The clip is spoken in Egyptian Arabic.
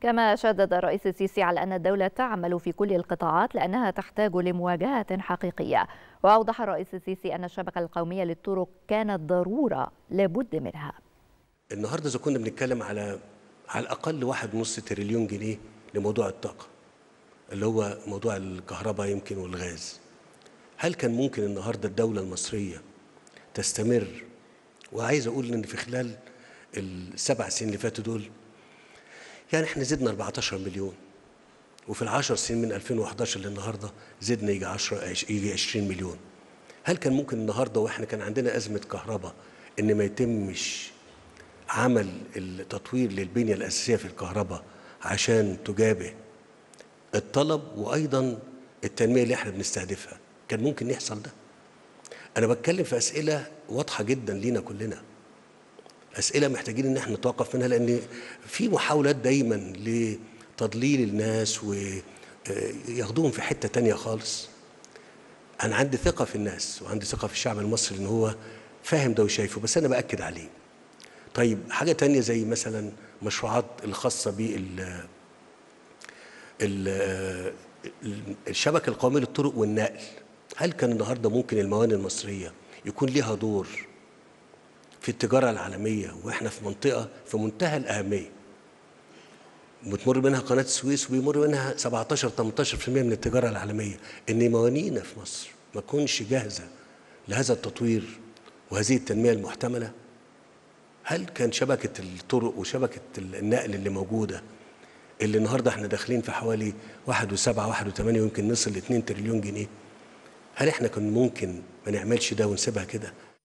كما شدد الرئيس السيسي على أن الدولة تعمل في كل القطاعات لأنها تحتاج لمواجهة حقيقية وأوضح الرئيس السيسي أن الشبكة القومية للطرق كانت ضرورة لابد منها النهارده اذا كنا بنتكلم على على الاقل واحد ونص تريليون جنيه لموضوع الطاقه اللي هو موضوع الكهرباء يمكن والغاز هل كان ممكن النهارده الدوله المصريه تستمر وعايز اقول ان في خلال السبع سنين اللي فاتوا دول يعني احنا زدنا 14 مليون وفي العشر سنين من 2011 للنهارده زدنا يجي 10 يجي 20 مليون هل كان ممكن النهارده واحنا كان عندنا ازمه كهرباء ان ما يتمش عمل التطوير للبنيه الاساسيه في الكهرباء عشان تجابه الطلب وايضا التنميه اللي احنا بنستهدفها كان ممكن يحصل ده انا بتكلم في اسئله واضحه جدا لينا كلنا اسئله محتاجين ان احنا نتوقف منها لان في محاولات دايما لتضليل الناس وياخدوهم في حته تانية خالص انا عندي ثقه في الناس وعندي ثقه في الشعب المصري ان هو فاهم ده وشايفه بس انا باكد عليه طيب حاجه تانية زي مثلا مشروعات الخاصه بال الشبكه القوميه للطرق والنقل هل كان النهارده ممكن الموانئ المصريه يكون ليها دور في التجاره العالميه واحنا في منطقه في منتهى الاهميه بتمر منها قناه السويس وبيمر منها 17 18% من التجاره العالميه ان موانينا في مصر ما تكونش جاهزه لهذا التطوير وهذه التنميه المحتمله هل كان شبكه الطرق وشبكه النقل اللي موجوده اللي النهارده احنا داخلين في حوالي 1.7 1.8 ويمكن نصل ل 2 تريليون جنيه هل احنا كان ممكن ما نعملش ده ونسيبها كده